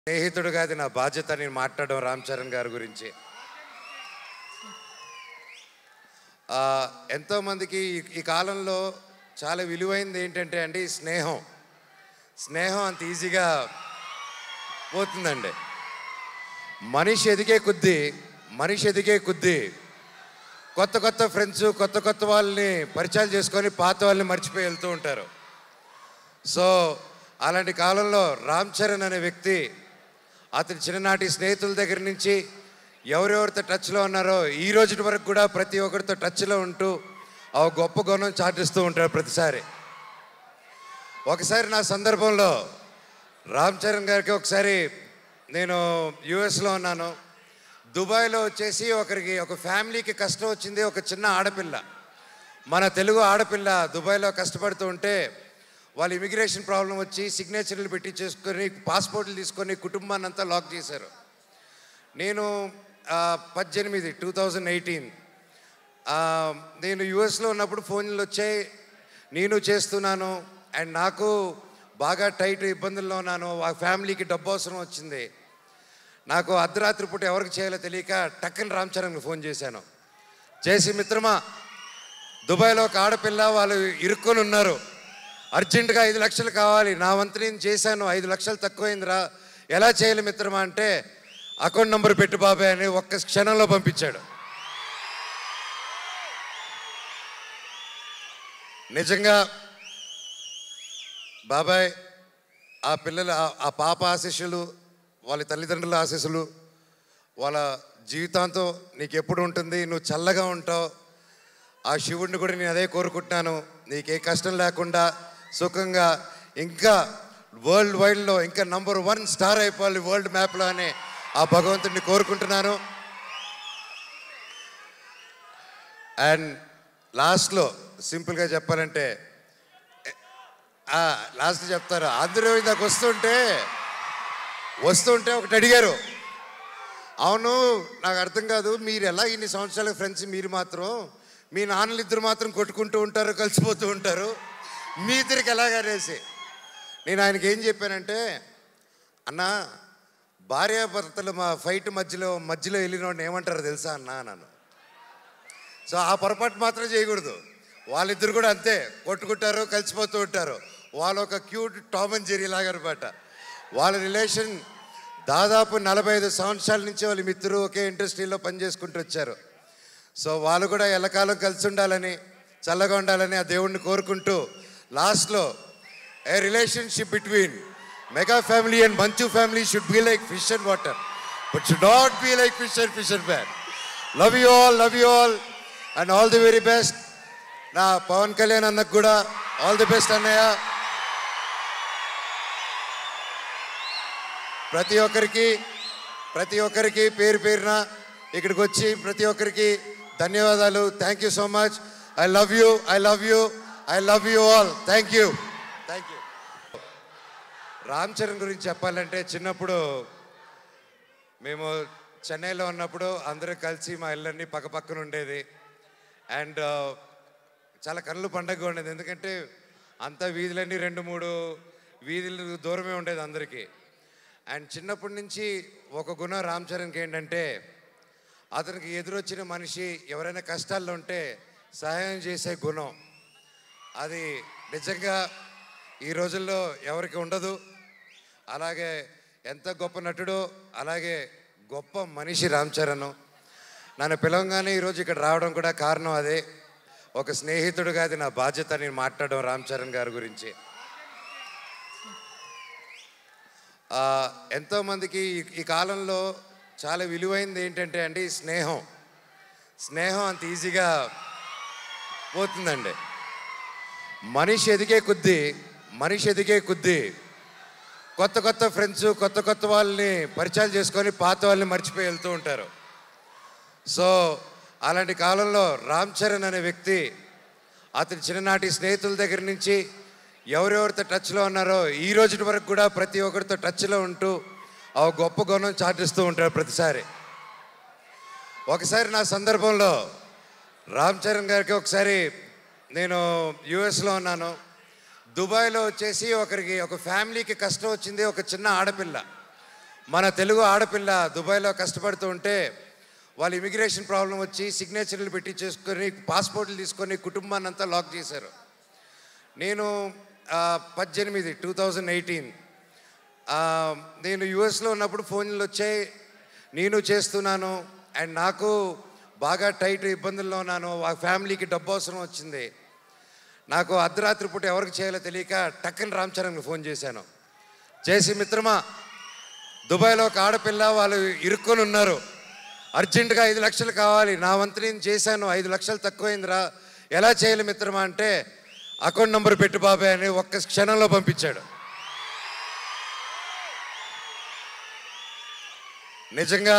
స్నేహితుడుగా అది నా బాధ్యత నేను మాట్లాడడం రామ్ చరణ్ గారి గురించి ఆ, ఎంతోమందికి ఈ- ఈ కాలంలో చాలా విలువైనది ఏంటంటే అండి స్నేహం స్నేహం అంత ఈజీగా పోతుందండి మనిషి ఎదిగే కొద్దీ మనిషి ఎదిగే కొద్దీ కొత్త కొత్త ఫ్రెండ్స్ కొత్త కొత్త వాళ్ళని పరిచయాలు చేసుకొని పాత వాళ్ళని మర్చిపోయి వెళ్తూ ఉంటారు సో అలాంటి కాలంలో రామ్ చరణ్ అనే వ్యక్తి అతని చిన్ననాటి స్నేహితుల దగ్గర నుంచి ఎవరెవరితో టచ్లో ఉన్నారో ఈ రోజు వరకు కూడా ప్రతి ఒక్కరితో టచ్లో ఉంటూ ఆ గొప్ప గుణం చాటిస్తూ ఉంటారు ప్రతిసారి ఒకసారి నా సందర్భంలో రామ్ చరణ్ గారికి ఒకసారి నేను యుఎస్లో ఉన్నాను దుబాయ్లో వచ్చేసి ఒకరికి ఒక ఫ్యామిలీకి కష్టం వచ్చింది ఒక చిన్న ఆడపిల్ల మన తెలుగు ఆడపిల్ల దుబాయ్లో కష్టపడుతూ ఉంటే వాళ్ళు ఇమిగ్రేషన్ ప్రాబ్లం వచ్చి సిగ్నేచర్లు పెట్టి చేసుకొని పాస్పోర్ట్లు తీసుకొని కుటుంబాన్ని అంతా లాక్ చేశారు నేను ఆ, పద్దెనిమిది టూ థౌజండ్ ఎయిటీన్ నేను యుఎస్లో ఉన్నప్పుడు ఫోన్లు వచ్చాయి నేను చేస్తున్నాను అండ్ నాకు బాగా టైట్ ఇబ్బందుల్లో ఉన్నాను ఆ ఫ్యామిలీకి డబ్బు అవసరం వచ్చింది నాకు అర్ధరాత్రి పూట ఎవరికి చేయాలో తెలియక టక్కని రామ్ చరణ్కి ఫోన్ చేశాను చేసి మిత్రమా దుబాయ్లో ఒక ఆడపిల్ల వాళ్ళు ఇరుక్కొని ఉన్నారు అర్జెంటుగా ఐదు లక్షలు కావాలి నా వంతు నేను చేశాను ఐదు లక్షలు తక్కువైందిరా ఎలా చేయాలి మిత్రమా అంటే అకౌంట్ నంబర్ పెట్టు బాబాయ్ అని ఒక్క క్షణంలో పంపించాడు నిజంగా బాబాయ్ ఆ పిల్లల ఆ- ఆ పాప ఆశీస్సులు వాళ్ళ తల్లిదండ్రుల ఆశీస్సులు వాళ్ళ జీవితాంతం నీకు ఎప్పుడు ఉంటుంది నువ్వు చల్లగా ఉంటావు ఆ శివుడిని కూడా నేను అదే కోరుకుంటున్నాను నీకే కష్టం లేకుండా సుఖంగా ఇంకా వరల్డ్ వైడ్లో ఇంకా నంబర్ వన్ స్టార్ అయిపోవాలి వరల్డ్ మ్యాప్లో అని ఆ భగవంతుడిని కోరుకుంటున్నాను అండ్ లాస్ట్లో సింపుల్గా చెప్పాలంటే లాస్ట్ చెప్తారు అందరూ ఇందాక వస్తుంటే వస్తుంటే ఒకటి అడిగారు అవును నాకు అర్థం కాదు మీరు ఎలా ఇన్ని సంవత్సరాల ఫ్రెండ్స్ మీరు మాత్రం మీ నాన్నలు ఇద్దరు మాత్రం కొట్టుకుంటూ ఉంటారు కలిసిపోతూ ఉంటారు మీ ఇద్దరికి ఎలాగనేసి నేను ఆయనకి ఏం చెప్పానంటే అన్న భార్యాభర్తలు మా ఫైట్ మధ్యలో మధ్యలో వెళ్ళిన ఏమంటారు తెలుసా అన్న నన్ను సో ఆ పొరపాటు మాత్రం చేయకూడదు వాళ్ళిద్దరు కూడా అంతే కొట్టుకుంటారు కలిసిపోతూ ఉంటారు వాళ్ళు ఒక క్యూట్ టామ్ అండ్ జెరీ లాగా అనమాట వాళ్ళ రిలేషన్ దాదాపు నలభై ఐదు సంవత్సరాల నుంచి వాళ్ళ మిత్రులు ఒకే ఇండస్ట్రీలో పనిచేసుకుంటూ వచ్చారు సో వాళ్ళు కూడా ఎల్లకాలం కలిసి ఉండాలని చల్లగా ఉండాలని ఆ దేవుణ్ణి కోరుకుంటూ లాస్ట్లో a relationship between mega family and Manchu family should be like fish and water but should not be like fish and fish and man love you all love you all and all the very best నా పవన్ కళ్యాణ్ అన్నకు కూడా all the best అన్నయ్య ప్రతి ఒక్కరికి ప్రతి ఒక్కరికి పేరు పేరున ఇక్కడికి వచ్చి ప్రతి ఒక్కరికి ధన్యవాదాలు thank you so much I love you I love you I love you all thank you thank you Ram Charan గురించి చెప్పాలంటే చిన్నప్పుడు మేము చెన్నైలో ఉన్నప్పుడు అందరూ కలిసి మా ఇళ్ళన్నీ పక్క పక్కన ఉండేది అండ్ చాలా కళ్ళు పండగగా ఉండేది ఎందుకంటే అంత వీధులన్నీ రెండు మూడు వీధులు దూరమే ఉండేది అందరికీ అండ్ చిన్నప్పటి నుంచి ఒక గుణం రామ్ చరణ్కి ఏంటంటే అతనికి ఎదురొచ్చిన మనిషి ఎవరైనా కష్టాల్లో ఉంటే సహాయం చేసే గుణం అది నిజంగా ఈ రోజుల్లో ఎవరికి ఉండదు అలాగే ఎంత గొప్ప నటుడో అలాగే గొప్ప మనిషి రామ్ చరణ్ నన్ను పిలవగానే ఈరోజు ఇక్కడ రావడం కూడా కారణం అదే ఒక స్నేహితుడుగా అది నా బాధ్యత నేను మాట్లాడడం రామ్ చరణ్ గారి గురించి ఆ, ఎంతోమందికి ఈ- ఈ కాలంలో చాలా విలువైనది ఏంటంటే అండి స్నేహం స్నేహం అంత ఈజీగా పోతుందండి మనిషి ఎదిగే కొద్దీ మనిషి ఎదిగే కొద్దీ కొత్త కొత్త ఫ్రెండ్స్ కొత్త కొత్త వాళ్ళని పరిచయాలు చేసుకొని పాత వాళ్ళని మర్చిపోయి వెళ్తూ ఉంటారు సో అలాంటి కాలంలో రామ్ చరణ్ అనే వ్యక్తి అతని చిన్ననాటి స్నేహితుల దగ్గర నుంచి ఎవరెవరితో టచ్లో ఉన్నారో ఈ రోజు వరకు కూడా ప్రతి ఒక్కరితో టచ్లో ఉంటూ ఆ గొప్ప గుణం చాటిస్తూ ఉంటారు ప్రతిసారి ఒకసారి నా సందర్భంలో రామ్ చరణ్ గారికి ఒకసారి నేను యుఎస్లో ఉన్నాను దుబాయ్లో వచ్చేసి ఒకరికి ఒక ఫ్యామిలీకి కష్టం వచ్చింది ఒక చిన్న ఆడపిల్ల మన తెలుగు ఆడపిల్ల దుబాయ్లో కష్టపడుతూ ఉంటే వాళ్ళు ఇమిగ్రేషన్ ప్రాబ్లం వచ్చి సిగ్నేచర్లు పెట్టి చేసుకొని పాస్పోర్ట్లు తీసుకొని కుటుంబాన్ని అంతా లాక్ చేశారు నేను ఆ, పద్దెనిమిది టూ థౌజండ్ ఎయిటీన్ నేను యుఎస్లో ఉన్నప్పుడు ఫోన్లు వచ్చాయి నేను చేస్తున్నాను అండ్ నాకు బాగా టైట్ ఇబ్బందుల్లో ఉన్నాను ఆ ఫ్యామిలీకి డబ్బు అవసరం వచ్చింది నాకు అర్ధరాత్రి పూట ఎవరికి చేయాలో తెలియక టక్కని రామ్ చరణ్కి ఫోన్ చేశాను చేసి మిత్రమా దుబాయ్లో ఒక ఆడపిల్ల వాళ్ళు ఇరుక్కొని ఉన్నారు అర్జెంటుగా ఐదు లక్షలు కావాలి నా వంతు నేను చేశాను ఐదు లక్షలు తక్కువైందిరా ఎలా చేయాలి మిత్రమా అంటే అకౌంట్ నంబర్ పెట్టు బాబాయ్ అని ఒక్క క్షణంలో పంపించాడు నిజంగా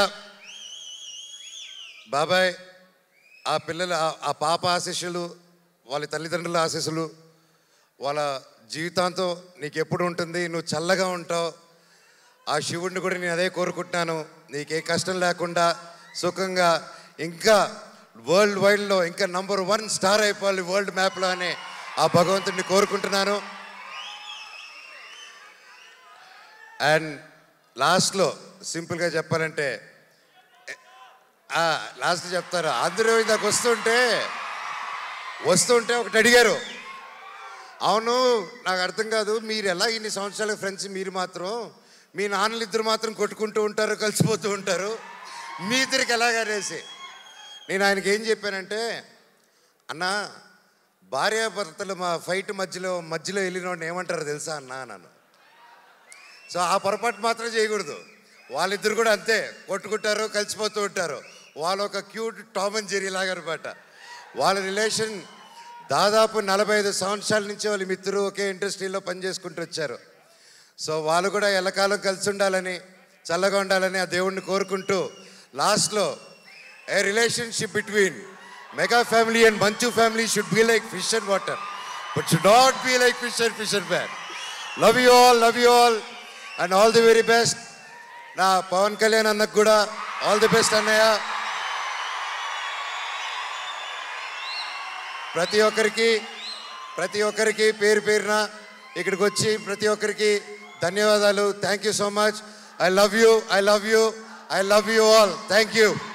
బాబాయ్ ఆ పిల్లల ఆ- ఆ పాప ఆశీస్సులు వాళ్ళ తల్లిదండ్రుల ఆశీస్సులు వాళ్ళ జీవితాంతం నీకు ఎప్పుడు ఉంటుంది నువ్వు చల్లగా ఉంటావు ఆ శివుడిని కూడా నేను అదే కోరుకుంటున్నాను నీకే కష్టం లేకుండా సుఖంగా ఇంకా వరల్డ్ వైడ్లో ఇంకా నంబర్ వన్ స్టార్ అయిపోవాలి వరల్డ్ మ్యాప్లో అని ఆ భగవంతుడిని కోరుకుంటున్నాను అండ్ లాస్ట్లో సింపుల్గా చెప్పాలంటే లాస్ట్ చెప్తారు అందరూ ఇందాక వస్తుంటే వస్తుంటే ఒకటి అడిగారు అవును నాకు అర్థం కాదు మీరు ఎలా ఇన్ని సంవత్సరాల ఫ్రెండ్స్ మీరు మాత్రం మీ నాన్నలు ఇద్దరు మాత్రం కొట్టుకుంటూ ఉంటారు కలిసిపోతూ ఉంటారు మీ ఇద్దరికి ఎలాగనేసి నేను ఆయనకి ఏం చెప్పానంటే అన్న భార్యాభర్తలు మా ఫైట్ మధ్యలో మధ్యలో వెళ్ళినోడిని ఏమంటారో తెలుసా అన్న నన్ను సో ఆ పొరపాటు మాత్రం చేయకూడదు వాళ్ళిద్దరు కూడా అంతే కొట్టుకుంటారు కలిసిపోతూ ఉంటారు వాళ్ళు ఒక క్యూట్ టామ్ అండ్ జెరీ లాగా అనమాట వాళ్ళ రిలేషన్ దాదాపు నలభై ఐదు సంవత్సరాల నుంచి వాళ్ళ మిత్రులు ఒకే ఇండస్ట్రీలో పనిచేసుకుంటూ వచ్చారు సో వాళ్ళు కూడా ఎల్లకాలం కలిసి ఉండాలని చల్లగా ఉండాలని ఆ దేవుణ్ణి కోరుకుంటూ లాస్ట్లో a relationship between mega family and Manchu family should be like fish and water but should not be like fish and fish and man love you all love you all and all the very best నా పవన్ కళ్యాణ్ అన్నకు కూడా all the best అన్నయ్య ప్రతి ఒక్కరికి ప్రతి ఒక్కరికి పేరు పేరున ఇక్కడికి వచ్చి ప్రతి ఒక్కరికి ధన్యవాదాలు thank you so much I love you I love you I love you all thank you